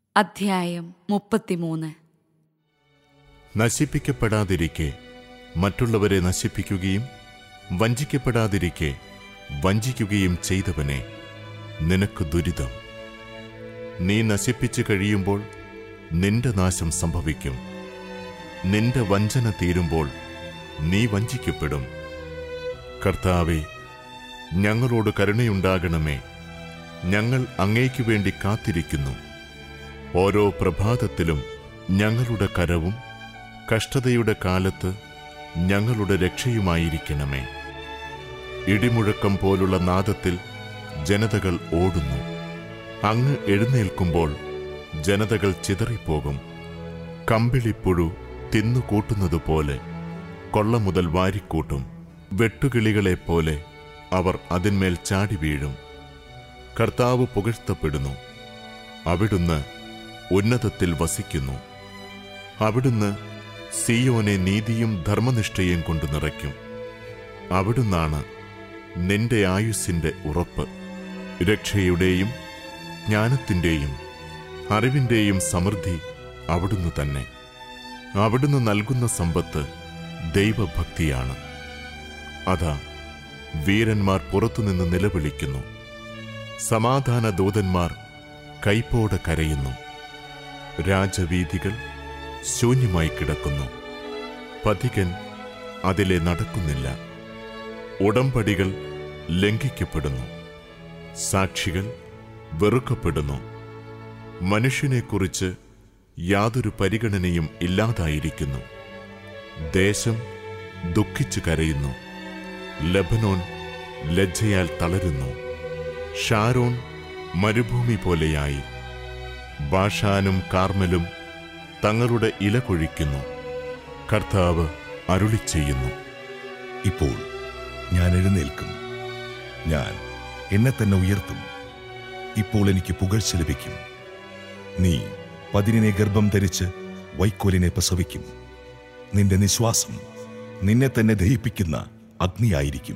അധ്യായം മുപ്പത്തിമൂന്ന് നശിപ്പിക്കപ്പെടാതിരിക്കെ മറ്റുള്ളവരെ നശിപ്പിക്കുകയും വഞ്ചിക്കപ്പെടാതിരിക്കെ വഞ്ചിക്കുകയും ചെയ്തവനെ നിനക്ക് ദുരിതം നീ നശിപ്പിച്ചു കഴിയുമ്പോൾ നിന്റെ നാശം സംഭവിക്കും നിന്റെ വഞ്ചന തീരുമ്പോൾ നീ വഞ്ചിക്കപ്പെടും കർത്താവെ ഞങ്ങളോട് കരുണയുണ്ടാകണമേ ഞങ്ങൾ അങ്ങേക്കു വേണ്ടി കാത്തിരിക്കുന്നു ഓരോ പ്രഭാതത്തിലും ഞങ്ങളുടെ കരവും കഷ്ടതയുടെ കാലത്ത് ഞങ്ങളുടെ രക്ഷയുമായിരിക്കണമേ ഇടിമുഴക്കം പോലുള്ള നാദത്തിൽ ജനതകൾ ഓടുന്നു അങ്ങ് എഴുന്നേൽക്കുമ്പോൾ ജനതകൾ ചിതറിപ്പോകും കമ്പിളിപ്പുഴു തിന്നുകൂട്ടുന്നതുപോലെ കൊള്ള മുതൽ വാരിക്കൂട്ടും വെട്ടുകിളികളെപ്പോലെ അവർ അതിന്മേൽ ചാടി വീഴും കർത്താവ് പുകഴ്ത്തപ്പെടുന്നു അവിടുന്ന് ഉന്നതത്തിൽ വസിക്കുന്നു അവിടുന്ന് സിയോനെ നീതിയും ധർമ്മനിഷ്ഠയും കൊണ്ട് നിറയ്ക്കും അവിടുന്നാണ് നിന്റെ ആയുസ്സിന്റെ ഉറപ്പ് രക്ഷയുടെയും ജ്ഞാനത്തിന്റെയും അറിവിന്റെയും സമൃദ്ധി അവിടുന്ന് തന്നെ അവിടുന്ന് നൽകുന്ന സമ്പത്ത് ദൈവഭക്തിയാണ് അതാ വീരന്മാർ പുറത്തുനിന്ന് നിലവിളിക്കുന്നു സമാധാന ദൂതന്മാർ കൈപ്പോടെ കരയുന്നു രാജവീഥികൾ ശൂന്യമായി കിടക്കുന്നു പഥികൻ അതിലെ നടക്കുന്നില്ല ഉടമ്പടികൾ ലംഘിക്കപ്പെടുന്നു സാക്ഷികൾ വെറുക്കപ്പെടുന്നു മനുഷ്യനെക്കുറിച്ച് യാതൊരു പരിഗണനയും ഇല്ലാതായിരിക്കുന്നു ദേശം ദുഃഖിച്ചു കരയുന്നു ലബനോൻ ലജ്ജയാൽ തളരുന്നു ഷാരോൺ മരുഭൂമി പോലെയായി ബാഷാനും കാർമലും തങ്ങളുടെ ഇല കൊഴിക്കുന്നു കർത്താവ് അരുളി ചെയ്യുന്നു ഇപ്പോൾ ഞാൻ എഴുന്നേൽക്കും ഞാൻ എന്നെ തന്നെ ഉയർത്തും ഇപ്പോൾ എനിക്ക് പുകഴ്ച ലഭിക്കും നീ പതിനെ ഗർഭം ധരിച്ച് വൈക്കോലിനെ പ്രസവിക്കും നിന്റെ നിശ്വാസം നിന്നെ തന്നെ ദഹിപ്പിക്കുന്ന അഗ്നിയായിരിക്കും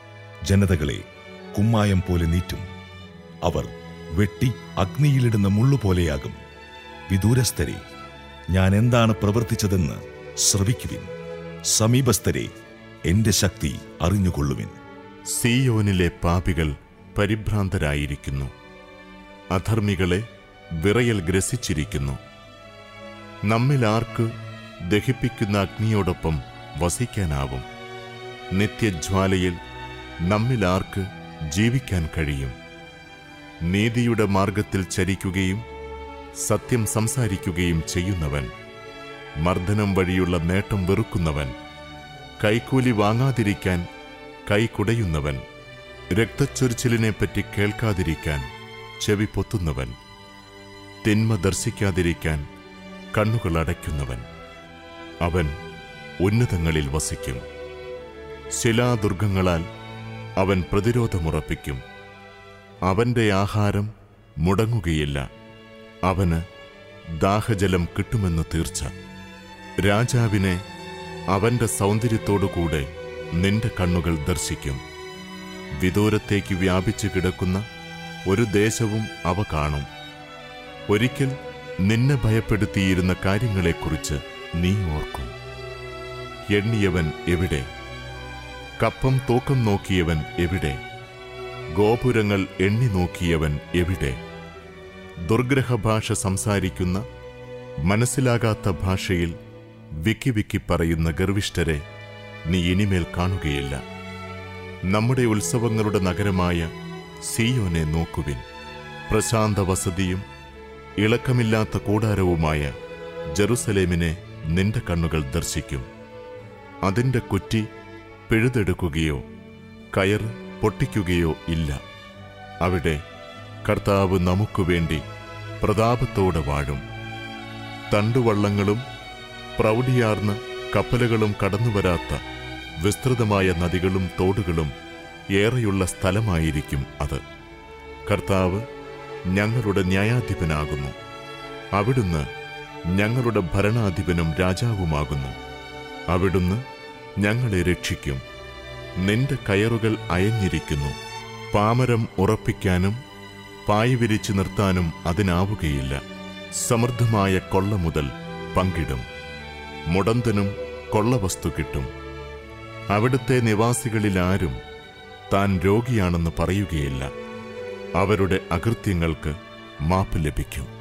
ജനതകളെ കുമ്മായം പോലെ നീറ്റും അവർ വെട്ടി അഗ്നിയിലിടുന്ന മുള്ളുപോലെയാകും വിദൂരസ്ഥരെ ഞാൻ എന്താണ് പ്രവർത്തിച്ചതെന്ന് ശ്രവിക്കുവിൻ സമീപസ്ഥരെ എന്റെ ശക്തി അറിഞ്ഞുകൊള്ളുവിൻ സിയോനിലെ പാപികൾ പരിഭ്രാന്തരായിരിക്കുന്നു അധർമ്മികളെ വിറയൽ ഗ്രസിച്ചിരിക്കുന്നു നമ്മിൽ ആർക്ക് ദഹിപ്പിക്കുന്ന അഗ്നിയോടൊപ്പം വസിക്കാനാവും നിത്യജ്വാലയിൽ നമ്മിൽ ആർക്ക് ജീവിക്കാൻ കഴിയും നീതിയുടെ മാർഗത്തിൽ ചരിക്കുകയും സത്യം സംസാരിക്കുകയും ചെയ്യുന്നവൻ മർദ്ദനം വഴിയുള്ള നേട്ടം വെറുക്കുന്നവൻ കൈക്കൂലി വാങ്ങാതിരിക്കാൻ കൈ കുടയുന്നവൻ രക്തച്ചൊരിച്ചിലിനെപ്പറ്റി കേൾക്കാതിരിക്കാൻ ചെവി പൊത്തുന്നവൻ തിന്മ ദർശിക്കാതിരിക്കാൻ കണ്ണുകൾ അടയ്ക്കുന്നവൻ അവൻ ഉന്നതങ്ങളിൽ വസിക്കും ശിലാദുർഗങ്ങളാൽ അവൻ പ്രതിരോധമുറപ്പിക്കും അവന്റെ ആഹാരം മുടങ്ങുകയില്ല അവന് ദാഹജലം കിട്ടുമെന്ന് തീർച്ച രാജാവിനെ അവന്റെ സൗന്ദര്യത്തോടുകൂടെ നിന്റെ കണ്ണുകൾ ദർശിക്കും വിദൂരത്തേക്ക് വ്യാപിച്ചു കിടക്കുന്ന ഒരു ദേശവും അവ കാണും ഒരിക്കൽ നിന്നെ ഭയപ്പെടുത്തിയിരുന്ന കാര്യങ്ങളെക്കുറിച്ച് നീ ഓർക്കും എണ്ണിയവൻ എവിടെ കപ്പം തൂക്കം നോക്കിയവൻ എവിടെ ഗോപുരങ്ങൾ എണ്ണി നോക്കിയവൻ എവിടെ ദുർഗ്രഹ ഭാഷ സംസാരിക്കുന്ന മനസ്സിലാകാത്ത ഭാഷയിൽ വിക്കി വിക്കി പറയുന്ന ഗർവിഷ്ഠരെ നീ ഇനിമേൽ കാണുകയില്ല നമ്മുടെ ഉത്സവങ്ങളുടെ നഗരമായ സിയോനെ നോക്കുവിൻ പ്രശാന്ത വസതിയും ഇളക്കമില്ലാത്ത കൂടാരവുമായ ജെറുസലേമിനെ നിന്റെ കണ്ണുകൾ ദർശിക്കും അതിന്റെ കുറ്റി പിഴുതെടുക്കുകയോ കയർ പൊട്ടിക്കുകയോ ഇല്ല അവിടെ കർത്താവ് നമുക്കു വേണ്ടി പ്രതാപത്തോടെ വാഴും തണ്ടുവള്ളങ്ങളും പ്രൗഢിയാർന്ന കപ്പലുകളും കടന്നുവരാത്ത വിസ്തൃതമായ നദികളും തോടുകളും ഏറെയുള്ള സ്ഥലമായിരിക്കും അത് കർത്താവ് ഞങ്ങളുടെ ന്യായാധിപനാകുന്നു അവിടുന്ന് ഞങ്ങളുടെ ഭരണാധിപനും രാജാവുമാകുന്നു അവിടുന്ന് ഞങ്ങളെ രക്ഷിക്കും നിന്റെ കയറുകൾ അയഞ്ഞിരിക്കുന്നു പാമരം ഉറപ്പിക്കാനും പായ വിരിച്ചു നിർത്താനും അതിനാവുകയില്ല സമൃദ്ധമായ കൊള്ള മുതൽ പങ്കിടും മുടന്തനും കൊള്ളവസ്തു കിട്ടും അവിടുത്തെ നിവാസികളിലാരും താൻ രോഗിയാണെന്ന് പറയുകയില്ല അവരുടെ അകൃത്യങ്ങൾക്ക് മാപ്പ് ലഭിക്കും